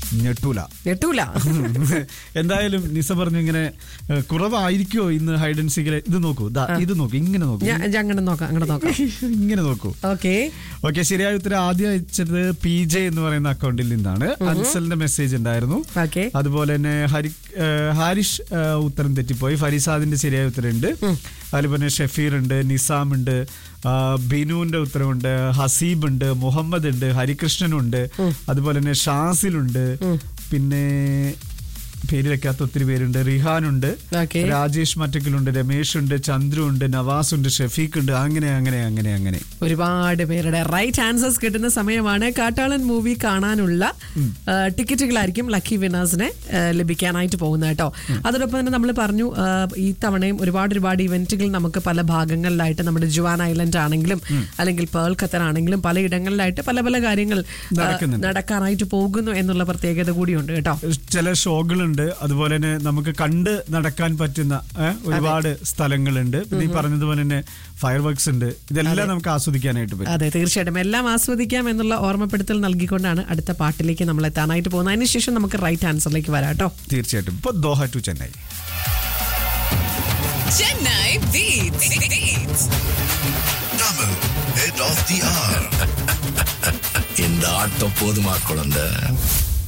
ഞെട്ടൂല ഞെട്ടൂല എന്തായാലും നിസ പറഞ്ഞു ഇങ്ങനെ ഏഹ്, കുറവായിരിക്കുമോ ഇന്ന് ഹൈഡ് ആൻഡ് സീക്കിലെ ഇത് നോക്കൂ ദാ ഇത് നോക്കൂ ഇങ്ങനെ നോക്കൂ ഞാൻ ഞാൻ അങ്ങനെ നോക്കാം അങ്ങനെ നോക്കാം ഇങ്ങനെ നോക്കൂ ഓക്കെ ഓക്കെ ശരിയായ ഉത്തരം ആദ്യം അയച്ചത് പി ജെ എന്ന് പറയുന്ന അക്കൗണ്ടിൽ നിന്നാണ് അൻസലിന്റെ മെസ്സേജ് ഉണ്ടായിരുന്നു ഓക്കെ അതുപോലെ തന്നെ ഹരി ഏഹ്, ഹാരിഷ് ഏഹ്, ഉത്തരം തെറ്റിപ്പോയി ഫരിസാദിന്റെ ശരിയായ ഉത്തരം ഉണ്ട് അതുപോലെ തന്നെ ഷഫീർ ഉണ്ട് നിസാം ഉണ്ട് ആ, ബിനുവിന്റെ ഉത്തരവുണ്ട് ഹസീബ് ഉണ്ട് മുഹമ്മദ് ഉണ്ട് ഹരികൃഷ്ണൻ ഉണ്ട് അതുപോലെ തന്നെ ഷാസിലുണ്ട് പിന്നെ പേര് വെക്കാത്ത ഒത്തിരി പേരുണ്ട് റിഹാൻ ഉണ്ട് ഓക്കെ രാജേഷ് മറ്റക്കിലുണ്ട് രമേശ് ഉണ്ട് ചന്ദ്രു ഉണ്ട് നവാസ് ഉണ്ട് ഷഫീഖ് ഉണ്ട് അങ്ങനെ അങ്ങനെ അങ്ങനെ അങ്ങനെ ഒരുപാട് പേരുടെ റൈറ്റ് ആൻസേഴ്സ് കിട്ടുന്ന സമയമാണ് കാട്ടാളൻ മൂവി കാണാനുള്ള ആ, ടിക്കറ്റുകളായിരിക്കും ലക്കി വിനേഴ്സിനെ ആ, ലഭിക്കാനായിട്ട് പോകുന്നത് കേട്ടോ അതോടൊപ്പം തന്നെ നമ്മൾ പറഞ്ഞു ആ, ഈ തവണയും ഒരുപാട് ഒരുപാട് ഇവന്റുകൾ നമുക്ക് പല ഭാഗങ്ങളിലായിട്ട് നമ്മുടെ ജുവാൻ ഐലൻഡ് ആണെങ്കിലും അല്ലെങ്കിൽ പേൾ ഖത്തർ ആണെങ്കിലും പലയിടങ്ങളിലായിട്ട് പല പല കാര്യങ്ങൾ ആ, നടക്കുന്നുണ്ട്. നടക്കാനായിട്ട് പോകുന്നു എന്നുള്ള പ്രത്യേകത കൂടിയുണ്ട് കേട്ടോ ചില ഷോകളുണ്ട് അതുപോലെ തന്നെ നമുക്ക് കണ്ട് നടക്കാൻ പറ്റുന്ന ഏ, ഒരുപാട് സ്ഥലങ്ങളുണ്ട് പിന്നെ ഈ പറഞ്ഞതുപോലെ തന്നെ ഫയർ വർക്ക്സ് ഉണ്ട് ഇതെല്ലാം നമുക്ക് ആസ്വദിക്കാനായിട്ട് പറ്റും അതെ തീർച്ചയായിട്ടും എല്ലാം ആസ്വദിക്കാം എന്നുള്ള ഓർമ്മപ്പെടുത്തൽ നൽകിക്കൊണ്ടാണ് അടുത്ത പാട്ടിലേക്ക് നമ്മൾ എത്താനായിട്ട് പോകുന്നത് അതിനുശേഷം നമുക്ക് റൈറ്റ് ആൻസറിലേക്ക് വരാം കേട്ടോ തീർച്ചയായിട്ടും ഇപ്പൊ Doha to Chennai Chennai Beats. Beats. Tamil, head of the hour. இந்த ஆட்டம் போதுமா குழந்தை